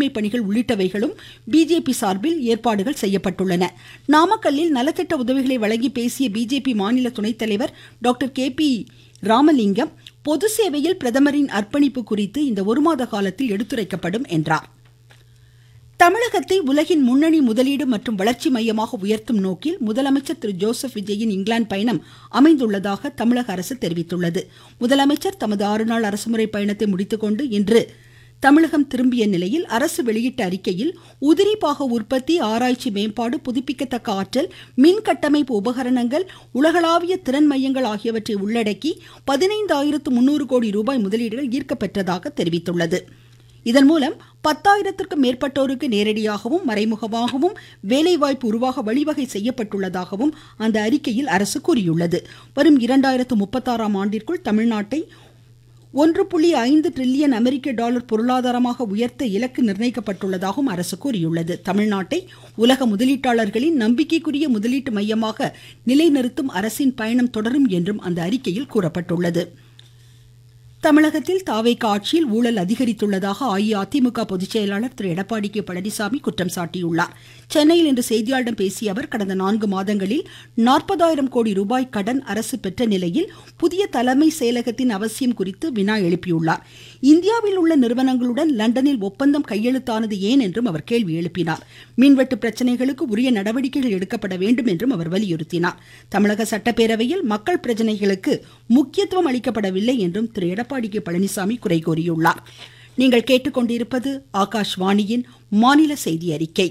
தூய்மை பணிகள் உள்ளிட்டவைகளும் பிஜேபி சார்பில் ஏற்பாடுகள் செய்யப்பட்டுள்ளன நாமக்கல்லில் நலத்திட்ட உதவிகளை வழங்கி பேசிய பிஜேபி மாநில துணைத் தலைவர் டாக்டர் கே பி ராமலிங்கம் பொது சேவையில் பிரதமரின் அர்ப்பணிப்பு குறித்து இந்த ஒரு மாத காலத்தில் எடுத்துரைக்கப்படும் என்றார் தமிழகத்தை உலகின் முன்னணி முதலீடு மற்றும் வளர்ச்சி மையமாக உயர்த்தும் நோக்கில் முதலமைச்சர் திரு ஜோசப் விஜயின் இங்கிலாந்து பயணம் அமைந்துள்ளதாக தமிழக அரசு தெரிவித்துள்ளது முதலமைச்சர் தமது ஆறு நாள் அரசுமுறை பயணத்தை முடித்துக்கொண்டு இன்று தமிழகம் திரும்பிய நிலையில் அரசு வெளியிட்ட அறிக்கையில் உதிரி பாக உற்பத்தி ஆராய்ச்சி மேம்பாடு புதுப்பிக்கத்தக்க ஆற்றல் மின் கட்டமைப்பு உபகரணங்கள் உலகளாவிய திறன் மையங்கள் ஆகியவற்றை உள்ளடக்கி பதினைந்தாயிரத்து முன்னூறு கோடி ரூபாய் முதலீடுகள் ஈர்க்கப்பெற்றதாக தெரிவித்துள்ளது இதன் மூலம் பத்தாயிரத்திற்கும் மேற்பட்டோருக்கு நேரடியாகவும் மறைமுகமாகவும் வேலைவாய்ப்பு உருவாக வழிவகை செய்யப்பட்டுள்ளதாகவும் அந்த அறிக்கையில் அரசு கூறியுள்ளது வரும் இரண்டாயிரத்து முப்பத்தாறாம் ஆண்டிற்குள் தமிழ்நாட்டை ஒன்று புள்ளி ஐந்து டிரில்லியன் அமெரிக்க டாலர் பொருளாதாரமாக உயர்த்த இலக்கு நிர்ணயிக்கப்பட்டுள்ளதாகவும் அரசு கூறியுள்ளது தமிழ்நாட்டை உலக முதலீட்டாளர்களின் நம்பிக்கைக்குரிய முதலீட்டு மையமாக நிலைநிறுத்தும் அரசின் பயணம் தொடரும் என்றும் அந்த அறிக்கையில் கூறப்பட்டுள்ளது தமிழகத்தில் தாவேக ஆட்சியில் ஊழல் அதிகரித்துள்ளதாக அஇஅதிமுக பொதுச் செயலாளர் திரு எடப்பாடி கே பழனிசாமி குற்றம் சாட்டியுள்ளார் சென்னையில் இன்று செய்தியாளர்களிடம் பேசிய அவர் கடந்த நான்கு மாதங்களில் நாற்பதாயிரம் கோடி ரூபாய் கடன் அரசு பெற்ற நிலையில் புதிய தலைமை செயலகத்தின் அவசியம் குறித்து வினா எழுப்பியுள்ளார் இந்தியாவில் உள்ள நிறுவனங்களுடன் லண்டனில் ஒப்பந்தம் கையெழுத்தானது ஏன் என்றும் அவர் கேள்வி எழுப்பினார் மின்வெட்டு பிரச்சனைகளுக்கு உரிய நடவடிக்கைகள் எடுக்கப்பட வேண்டும் என்றும் அவர் வலியுறுத்தினார் தமிழக சட்டப்பேரவையில் மக்கள் பிரச்சனைகளுக்கு முக்கியத்துவம் அளிக்கப்படவில்லை என்றும் திரு எடப்பாடி கே பழனிசாமி குறை கூறியுள்ளார் நீங்கள் கேட்டுக்கொண்டிருப்பது ஆகாஷ்வாணியின் மாநில செய்தி அறிக்கை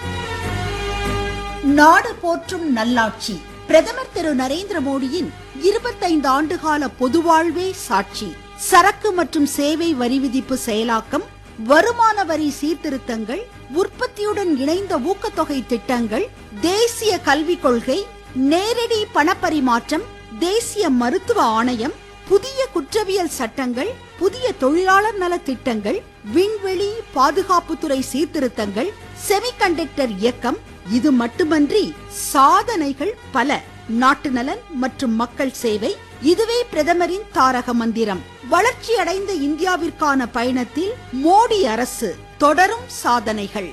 நாடு போற்றும் நல்லாட்சி பிரதமர் திரு நரேந்திர மோடியின் இருபத்தைந்து ஆண்டுகால பொதுவாழ்வே சாட்சி சரக்கு மற்றும் சேவை வரி விதிப்பு செயலாக்கம் வருமான வரி சீர்திருத்தங்கள் உற்பத்தியுடன் இணைந்த ஊக்கத்தொகை திட்டங்கள் தேசிய கல்விக் கொள்கை நேரடி பணப்பரிமாற்றம் தேசிய மருத்துவ ஆணையம் புதிய குற்றவியல் சட்டங்கள் புதிய தொழிலாளர் நல திட்டங்கள் விண்வெளி பாதுகாப்புத்துறை சீர்திருத்தங்கள் செமிகண்டக்டர் இயக்கம் இது மட்டுமன்றி சாதனைகள் பல நாட்டு நலன் மற்றும் மக்கள் சேவை இதுவே பிரதமரின் தாரக மந்திரம் வளர்ச்சி அடைந்த இந்தியாவிற்கான பயணத்தில் மோடி அரசு தொடரும் சாதனைகள்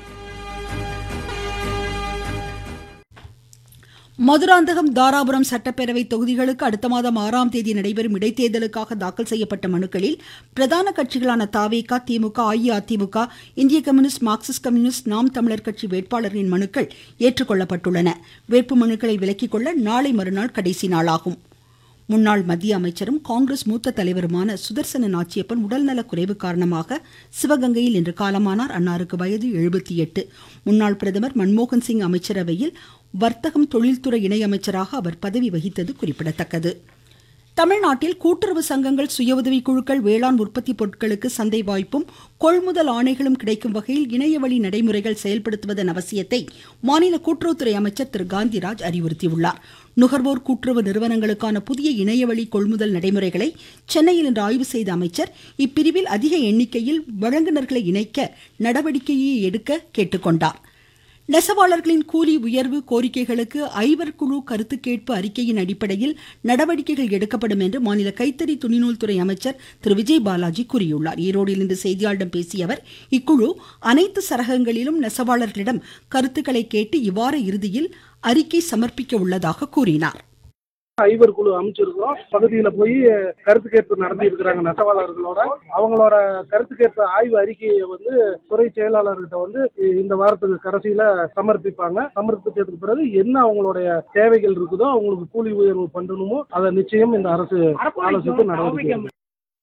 மதுராந்தகம் தாராபுரம் சட்டப்பேரவை தொகுதிகளுக்கு அடுத்த மாதம் ஆறாம் தேதி நடைபெறும் இடைத்தேர்தலுக்காக தாக்கல் செய்யப்பட்ட மனுக்களில் பிரதான கட்சிகளான தாவேகா திமுக அஇஅதிமுக இந்திய கம்யூனிஸ்ட் மார்க்சிஸ்ட் கம்யூனிஸ்ட் நாம் தமிழர் கட்சி வேட்பாளர்களின் மனுக்கள் ஏற்றுக்கொள்ளப்பட்டுள்ளன வேட்பு மனுக்களை விலக்கிக் கொள்ள நாளை மறுநாள் கடைசி நாளாகும் முன்னாள் மத்திய அமைச்சரும் காங்கிரஸ் மூத்த தலைவருமான சுதர்சன நாச்சியப்பன் உடல்நலக் குறைவு காரணமாக சிவகங்கையில் இன்று காலமானார் அன்னாருக்கு வயது எழுபத்தி எட்டு முன்னாள் பிரதமர் மன்மோகன் சிங் அமைச்சரவையில் வர்த்தகம் தொழில்துறை இணையமைச்சராக அவர் பதவி வகித்தது குறிப்பிடத்தக்கது தமிழ்நாட்டில் கூட்டுறவு சங்கங்கள் சுய உதவி குழுக்கள் வேளாண் உற்பத்தி பொருட்களுக்கு சந்தை வாய்ப்பும் கொள்முதல் ஆணைகளும் கிடைக்கும் வகையில் இணையவழி நடைமுறைகள் செயல்படுத்துவதன் அவசியத்தை மாநில கூட்டுறவுத்துறை அமைச்சர் திரு காந்திராஜ் அறிவுறுத்தியுள்ளார் நுகர்வோர் கூட்டுறவு நிறுவனங்களுக்கான புதிய இணையவழி கொள்முதல் நடைமுறைகளை சென்னையில் இன்று ஆய்வு செய்த அமைச்சர் இப்பிரிவில் அதிக எண்ணிக்கையில் வழங்குநர்களை இணைக்க நடவடிக்கையை எடுக்க கேட்டுக்கொண்டார் நெசவாளர்களின் கூலி உயர்வு கோரிக்கைகளுக்கு ஐவர் குழு கருத்து கேட்பு அறிக்கையின் அடிப்படையில் நடவடிக்கைகள் எடுக்கப்படும் என்று மாநில கைத்தறி துணிநூல் துறை அமைச்சர் திரு விஜய் பாலாஜி கூறியுள்ளார் ஈரோடில் இன்று செய்தியாளர்களிடம் பேசிய அவர் இக்குழு அனைத்து சரகங்களிலும் நெசவாளர்களிடம் கருத்துக்களை கேட்டு இவ்வார இறுதியில் அறிக்கை சமர்ப்பிக்க உள்ளதாக கூறினார் ஐவர் குழு அமைச்சிருக்கிறோம் பகுதியில போய் கருத்து கேட்பு நடத்தி இருக்கிறாங்க நெசவாளர்களோட அவங்களோட கருத்து கேட்பு ஆய்வு அறிக்கையை வந்து துறை செயலாளர்கிட்ட வந்து இந்த வாரத்துக்கு கடைசியில சமர்ப்பிப்பாங்க சமர்ப்பித்ததுக்கு பிறகு என்ன அவங்களுடைய தேவைகள் இருக்குதோ அவங்களுக்கு கூலி உயர்வு பண்ணணுமோ அதை நிச்சயம் இந்த அரசு ஆலோசித்து நடவடிக்கை எடுக்கும்.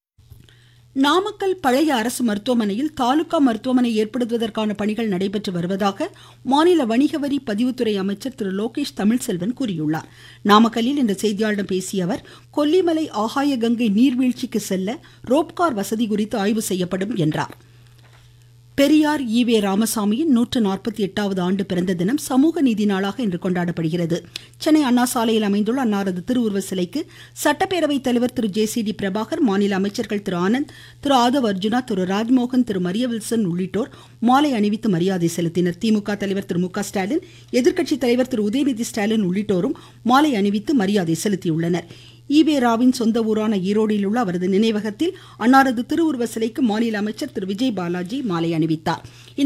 நாமக்கல் பழைய அரசு மருத்துவமனையில் தாலுகா மருத்துவமனை ஏற்படுத்துவதற்கான பணிகள் நடைபெற்று வருவதாக மாநில வணிக வரி பதிவுத்துறை அமைச்சர் திரு லோகேஷ் தமிழ்செல்வன் கூறியுள்ளார் நாமக்கல்லில் இன்று செய்தியாளர்களிடம் பேசிய அவர் கொல்லிமலை ஆகாய கங்கை நீர்வீழ்ச்சிக்கு செல்ல ரோப்கார் வசதி குறித்து ஆய்வு செய்யப்படும் என்றார் பெரியார் ஈவே ராமசாமியின் நூற்று நாற்பத்தி எட்டாவது ஆண்டு பிறந்த தினம் சமூக நீதி நாளாக இன்று கொண்டாடப்படுகிறது சென்னை அண்ணா சாலையில் அமைந்துள்ள அன்னாரது திருவுருவ சிலைக்கு சட்டப்பேரவைத் தலைவர் Thiru J C D Prabhakar மாநில அமைச்சர்கள் திரு ஆனந்த் திரு ஆதவ் அர்ஜுனா திரு ராஜ்மோகன் திரு மரிய வில்சன் உள்ளிட்டோர் மாலை அணிவித்து மரியாதை செலுத்தினர் திமுக தலைவர் திரு மு க ஸ்டாலின் எதிர்க்கட்சித் தலைவர் திரு உதயநிதி ஸ்டாலின் உள்ளிட்டோரும் மாலை அணிவித்து மரியாதை செலுத்தியுள்ளனர் ஈவே ராவின் சொந்த ஊரான ஈரோடில் உள்ள அவரது நினைவகத்தில் அன்னாரது திருவுருவ சிலைக்கு மாநில அமைச்சர் திரு விஜய் பாலாஜி மாலை அணிவித்தார்